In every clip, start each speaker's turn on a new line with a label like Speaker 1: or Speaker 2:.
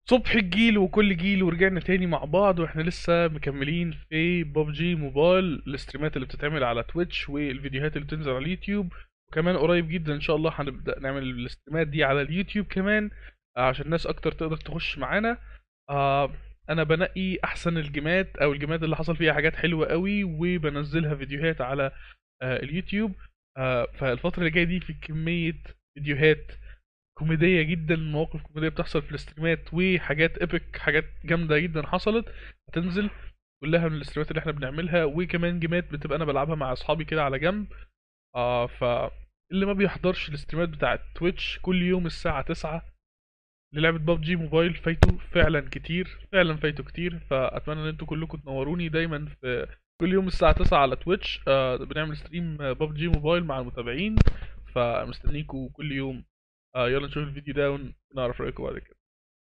Speaker 1: صبح الجيل وكل جيل ورجعنا تاني مع بعض واحنا لسه مكملين في ببجي موبايل الاستريمات اللي بتتعمل على تويتش والفيديوهات اللي بتنزل على اليوتيوب وكمان قريب جدا ان شاء الله هنبدأ نعمل الاستريمات دي على اليوتيوب كمان آه، عشان الناس اكتر تقدر تخش معانا آه، انا بنقي احسن الجيمات او الجيمات اللي حصل فيها حاجات حلوة قوي وبنزلها فيديوهات على آه، اليوتيوب آه، فالفترة اللي جاية دي في كمية فيديوهات كوميدية جدا مواقف كوميدية بتحصل في الاستريمات وحاجات ايبك حاجات جامدة جدا حصلت هتنزل كلها من الاستريمات اللي احنا بنعملها وكمان جيمات بتبقى انا بلعبها مع اصحابي كده على جنب آه ف اللي ما بيحضرش الاستريمات بتاعت تويتش كل يوم الساعة 9 للعبة ببجي موبايل فايته فعلا كتير فعلا فايته كتير فاتمنى ان انتوا كلكم تنوروني دايما في كل يوم الساعة 9 على تويتش آه بنعمل ستريم ببجي موبايل مع المتابعين فمستنيكوا كل يوم آه يلا نشوف الفيديو ده ونعرف رأيكم بعد كده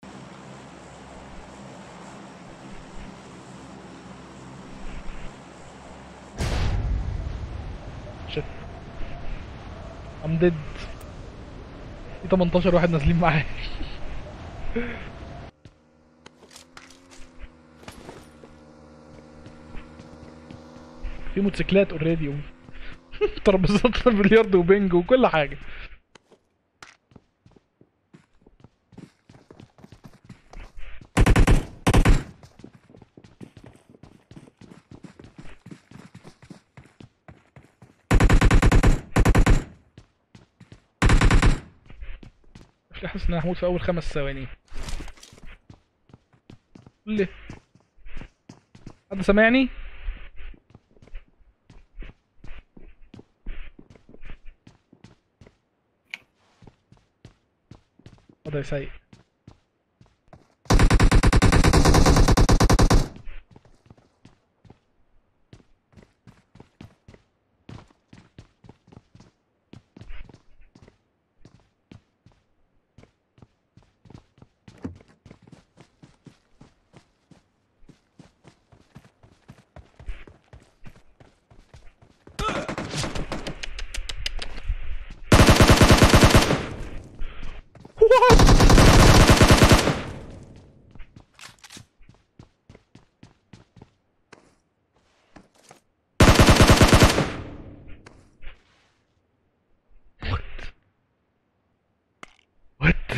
Speaker 1: شت ام ديد في 18 واحد نازلين معايا في موتوسيكلات اوريدي ترابيزات بلياردو وبنج وكل حاجه مش حاسس ان انا هموت في اول خمس ثواني قول لي حد سامعني وضع سيء What?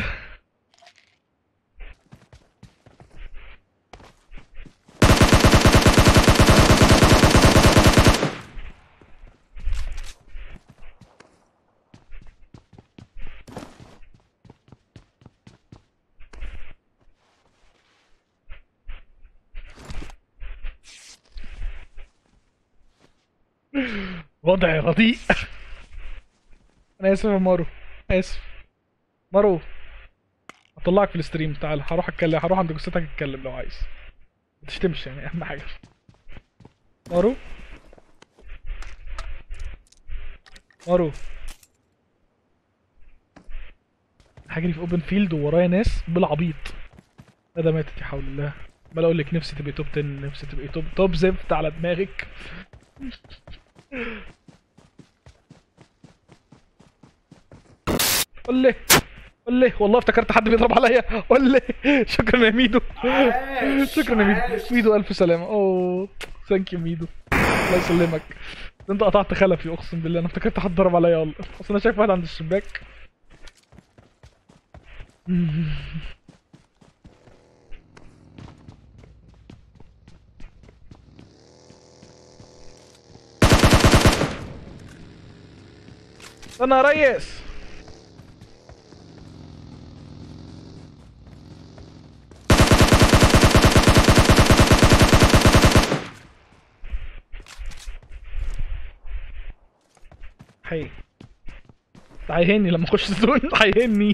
Speaker 1: وضع رديء انا اسف يا مارو اسف مارو هطلعك في الستريم تعال هروح اتكلم هروح عند جثتك اتكلم لو عايز ما تشتمش يعني اهم حاجه مارو مارو هجري في اوبن فيلد وورايا ناس بالعبيط ده ماتت يا حول الله عمال اقول لك نفسي تبقي توب 10 نفسي تبقي توب توب زفت على دماغك قول لي قول لي والله افتكرت حد بيضرب عليا قول لي شكرا يا ميدو شكرا يا ميدو ميدو الف سلامه اوه ثانك يو ميدو الله يسلمك ده انت قطعت خلفي اقسم بالله انا افتكرت حد ضرب عليا والله اصل انا شايف واحد عند الشباك استنى يا ريس حي هيهني لما اخش الزون هيهني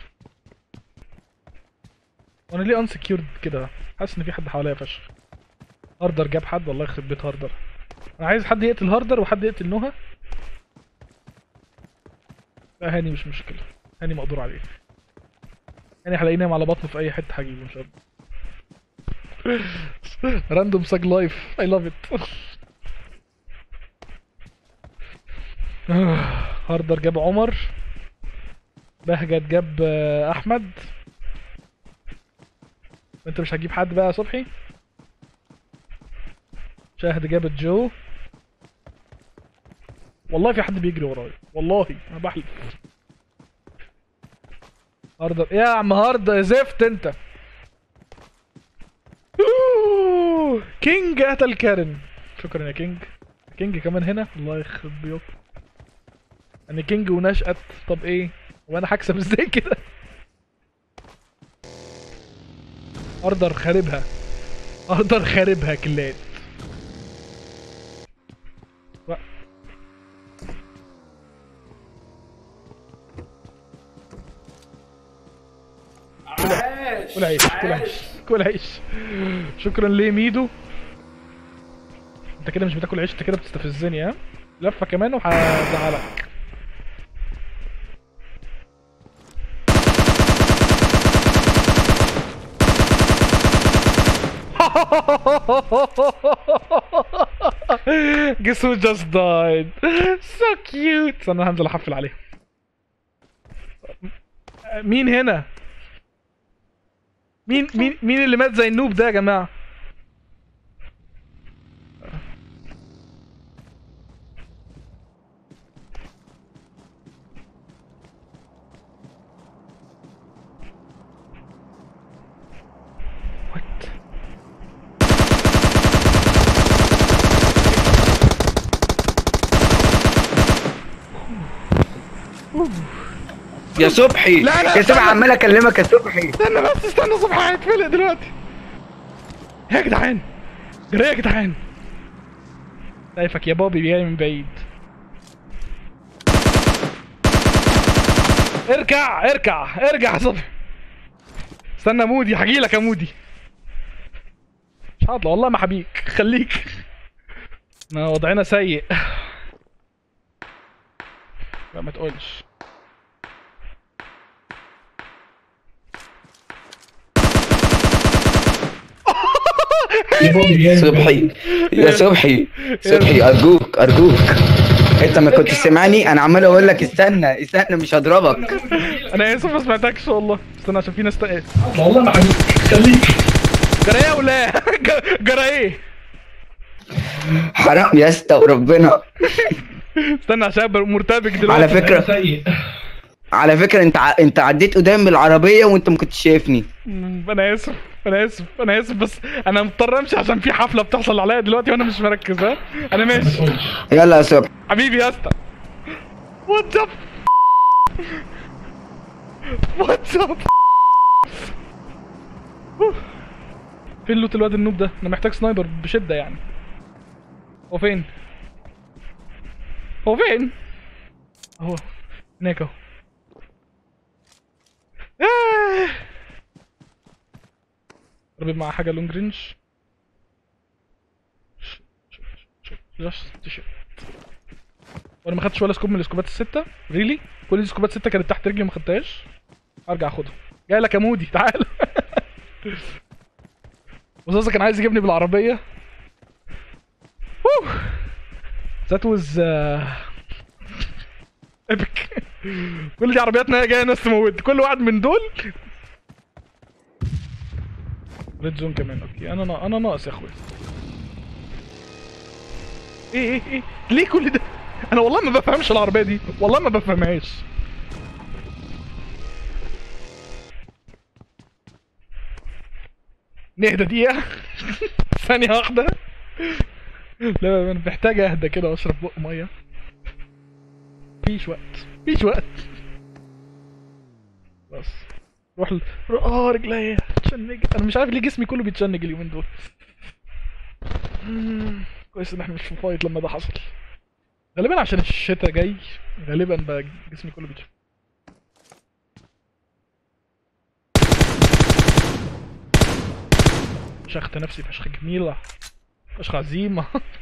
Speaker 1: وانا ليه انسكيورد كده حاسس ان في حد حواليا فشخ هاردر جاب حد والله يخرب بيت هاردر انا عايز حد يقتل هاردر وحد يقتل نوها لا هاني مش مشكلة هاني مقدور عليه هاني هلاقيه نايم على بطنه في اي حتة هجيبه ان شاء الله راندوم ساج لايف اي لاف ات هاردر جاب عمر بهجت جاب آه، احمد انت مش هتجيب حد بقى يا صبحي شاهد جابت جو والله في حد بيجري ورايا والله انا بحلف هاردر يا عم هاردر زفت انت أوه، كينج قتل كارن شكرا يا كينج كينج كمان هنا الله يخرب بيوت انا كينج ونشأت طب ايه وانا هكسب ازاي كده اردر خاربها اردر خاربها كلات و- كل عيش كل عيش كل عيش شكرا ليه ميدو انت كده مش بتاكل عيش انت كده بتستفزني ها لفه كمان وهزعلك Guess who just died? So cute. استنى هنزل احفل عليه. مين هنا؟ مين مين مين اللي مات زي النوب ده يا جماعة؟ What?
Speaker 2: يا صبحي
Speaker 1: لا، لا،
Speaker 2: يا صبحي
Speaker 1: لا.
Speaker 2: عمال اكلمك يا صبحي
Speaker 1: استنى بس استنى صبحي هيتفلق دلوقتي يا جدعان جري يا جدعان شايفك يا بابي جاي من بعيد اركع اركع ارجع يا صبحي استنى مودي هجيلك يا مودي مش هطلع والله ما حبيك خليك ما وضعنا سيء لا ما تقولش
Speaker 2: صبحي يا صبحي صبحي ارجوك ارجوك انت ما كنتش سامعني انا عمال اقول لك استنى استنى مش هضربك
Speaker 1: انا اسف ما سمعتكش والله استنى عشان في ناس تق...
Speaker 3: والله ما حبيبي خليك
Speaker 1: جرى ايه ولا ج- جرى ايه
Speaker 2: حرام يا اسطى وربنا
Speaker 1: استنى عشان أبقى مرتبك دلوقتي
Speaker 2: على فكره
Speaker 3: سيء
Speaker 2: على فكره انت ع... انت عديت قدام بالعربيه وانت ما كنتش شايفني
Speaker 1: م- انا اسف انا اسف انا اسف بس انا مضطر امشي عشان في حفله بتحصل عليا دلوقتي وانا مش مركز ها انا
Speaker 3: ما
Speaker 1: ماشي
Speaker 3: تقولش
Speaker 2: يلا يا صبحي
Speaker 1: حبيبي يا اسطى واتس اب واتس اب فين لوت الواد النوب ده انا محتاج سنايبر بشده يعني هو فين هو فين اهو هناك اهو آه. قرب مع حاجه لونج رينج جاست تيشيرت وانا ما خدتش ولا سكوب من السكوبات السته ريلي كل السكوبات السته كانت تحت رجلي وما خدتهاش ارجع اخدها جاي لك يا مودي تعال استاذ كان عايز يجيبني بالعربيه ذات واز ايبك كل دي عربياتنا جايه ناس تموت كل واحد من دول ريد زون كمان اوكي انا نا... انا ناقص يا اخويا ايه ايه ايه ليه كل ده انا والله ما بفهمش العربيه دي والله ما بفهمهاش نهدى دقيقة ثانية واحدة لا انا محتاج اهدى كده واشرب بق مية مفيش وقت مفيش وقت بس روح ل... رو- اه رجليا تشنج انا مش عارف ليه جسمي كله بيتشنج اليومين دول مم، كويس ان احنا مش في فايت لما ده حصل غالبا عشان الشتاء جاي غالبا بقى جسمي كله بيتشنج فشخت نفسي فشخ جميلة فشخ عزيمة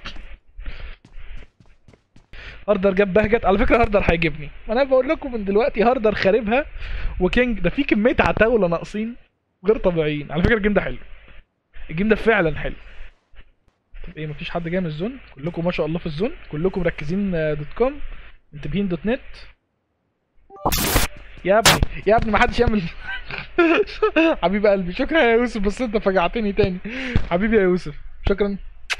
Speaker 1: هاردر جاب بهجت على فكرة هاردر هيجيبني انا بقول لكم من دلوقتي هاردر خاربها وكينج ده في كمية عتاولة ناقصين غير طبيعيين على فكرة الجيم ده حلو الجيم ده فعلا حلو طب ايه مفيش حد جاي من الزون كلكم ما شاء الله في الزون كلكم مركزين آه، دوت كوم منتبهين دوت نت يا ابني يا ابني ما حدش يعمل حبيب قلبي شكرا يا يوسف بس انت فجعتني تاني حبيبي يا يوسف شكرا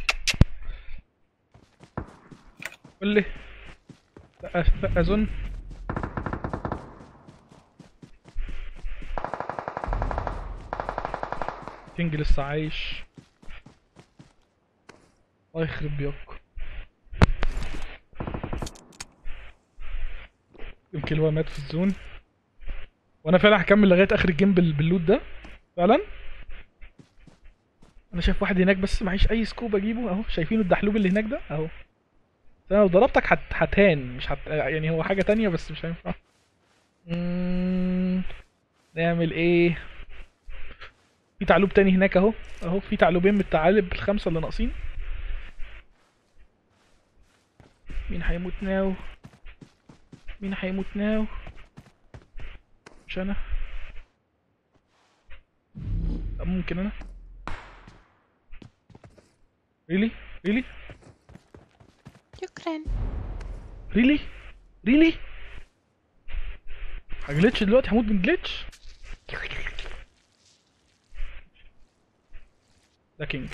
Speaker 1: قول لي لا لا اظن كينج لسه عايش الله يخرب بيوتكم يمكن هو مات في الزون وانا فعلا هكمل لغايه اخر الجيم بال- باللوت ده فعلا انا شايف واحد هناك بس معيش اي سكوب اجيبه اهو شايفينه الدحلوب اللي هناك ده اهو بس انا لو ضربتك هت... هتهان مش هت... يعني هو حاجه تانية بس مش هينفع مم، نعمل ايه في تعلوب تاني هناك اهو اهو في تعلوبين من الثعالب الخمسه اللي ناقصين مين هيموت ناو مين هيموت ناو مش انا طب ممكن انا ريلي ريلي
Speaker 4: شكرا
Speaker 1: ريلي ريلي هجلتش دلوقتي هموت من جلتش ده كينج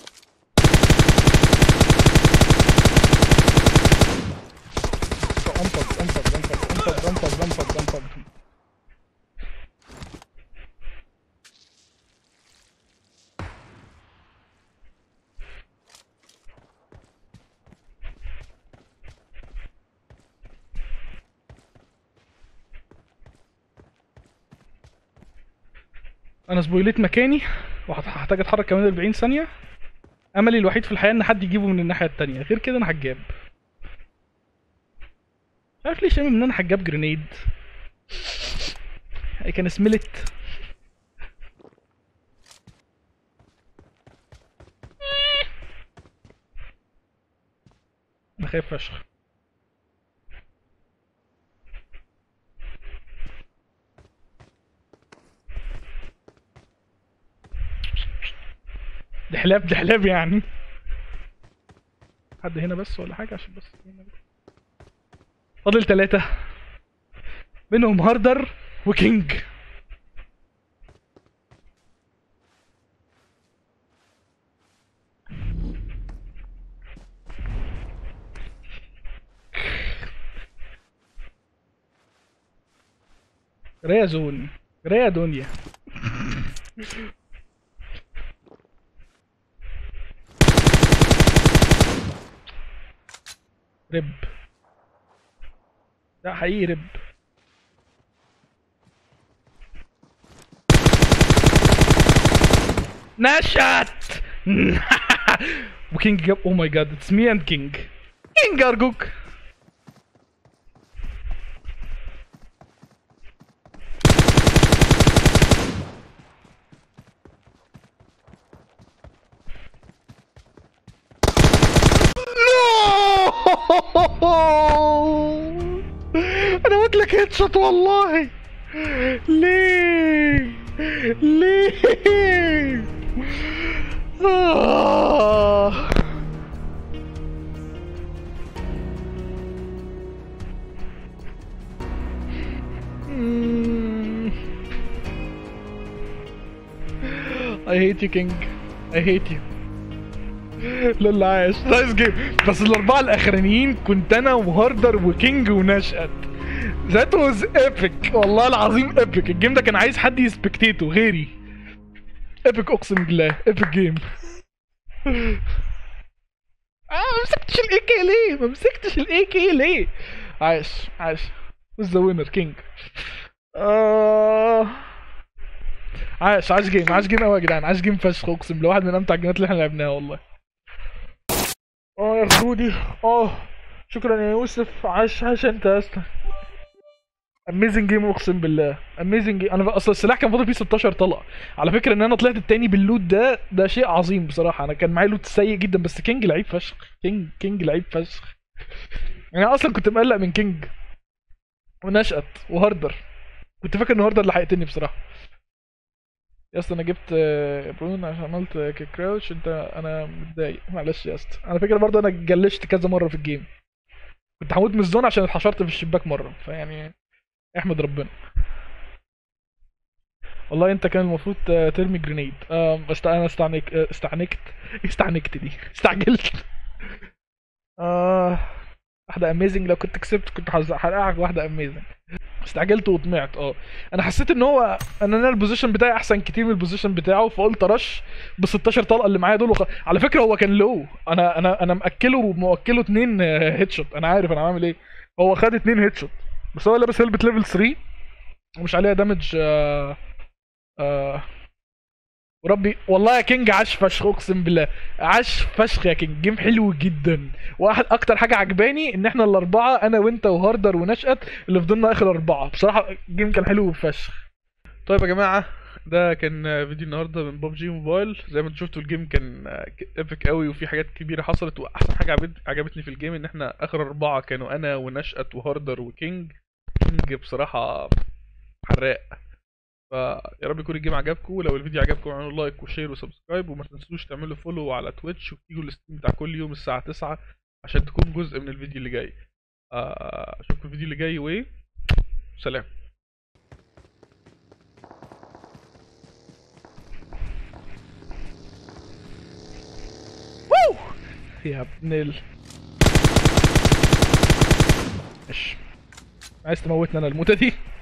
Speaker 1: انفض انفض انفض انفض انفض انفض انفض انا سبويليت مكاني وهحتاج اتحرك كمان 40 ثانيه املي الوحيد في الحياه ان حد يجيبه من الناحيه التانية غير كده انا هتجاب مش عارف ليه شامم ان انا هتجاب جرينيد اي كان سملت انا خايف فشخ دحلاب دحلاب يعني حد هنا بس ولا حاجة عشان بس فاضل ثلاثة منهم هاردر وكينج ريا زون ريا دنيا رب لا حقيقي رب نشت وكينج جاب او ماي جاد اتس مي اند كينج كينج ارجوك انا واكلك هيدشوت والله ليه ليه آه. مم. I hate you king I hate you لول عايش نايس جيم بس الاربعه الاخرانيين كنت انا وهاردر وكينج ونشأت ذات واز ايبك والله العظيم ايبك الجيم ده كان عايز حد يسبكتيته غيري ايبك اقسم بالله ايبك جيم اه ما مسكتش الاي كي ليه ما مسكتش الاي كي ليه عايش عايش who's the winner كينج آه عايش عايش جيم عايش جيم قوي يا جدعان عايش جيم فشخ اقسم بالله واحد من امتع الجيمات اللي احنا لعبناها والله اه يا خدودي اه شكرا يا يوسف عاش عاش انت يا اسطى اميزنج جيم اقسم بالله اميزنج انا بقى- اصل السلاح كان فاضل فيه 16 طلقه على فكره ان انا طلعت التاني باللوت ده ده شيء عظيم بصراحه انا كان معايا لوت سيء جدا بس كينج لعيب فشخ كينج كينج لعيب فشخ انا اصلا كنت مقلق من كينج ونشأت وهاردر كنت فاكر ان هاردر اللي هيقتلني بصراحه يا اسطى انا جبت آه، برون عشان عملت آه، كيك كراوتش انت انا متضايق معلش يا اسطى انا فاكر برضه انا جلشت كذا مره في الجيم كنت هموت من الزون عشان اتحشرت في الشباك مره فيعني احمد ربنا والله انت كان المفروض آه، ترمي جرينيد آه بس انا استعنك آه، استعنكت استعنكت دي استعجلت اه واحدة اميزنج لو كنت كسبت كنت هز- هرقعك واحدة اميزنج استعجلت وطمعت اه انا حسيت ان هو ان انا البوزيشن بتاعي احسن كتير من البوزيشن بتاعه فقلت رش ب 16 طلقه اللي معايا دول وخ... على فكره هو كان لو انا انا انا مأكله وموكله اتنين هيد شوت انا عارف انا عامل ايه هو خد اتنين هيد شوت بس هو لابس هيلبت ليفل 3 ومش عليها دامج آه آه وربي والله يا كينج عاش فشخ اقسم بالله عاش فشخ يا كينج جيم حلو جدا واحد اكتر حاجه عجباني ان احنا الاربعه انا وانت وهاردر ونشأت اللي فضلنا اخر اربعه بصراحه الجيم كان حلو فشخ طيب يا جماعه ده كان فيديو النهارده من ببجي موبايل زي ما انتم شفتوا الجيم كان ايبك قوي وفي حاجات كبيره حصلت واحسن حاجه عجبت- عجبتني في الجيم ان احنا اخر اربعه كانوا انا ونشأت وهاردر وكينج كينج بصراحه حراق فيا رب يكون الجيم عجبكم ولو الفيديو عجبكم اعملوا لايك وشير وسبسكرايب وما تنسوش تعملوا فولو على تويتش وتيجوا الستريم بتاع كل يوم الساعه 9 عشان تكون جزء من الفيديو اللي جاي آه، اشوفكم الفيديو اللي جاي و سلام ووو! يا ابن ال ماشي عايز تموتني انا الموتة دي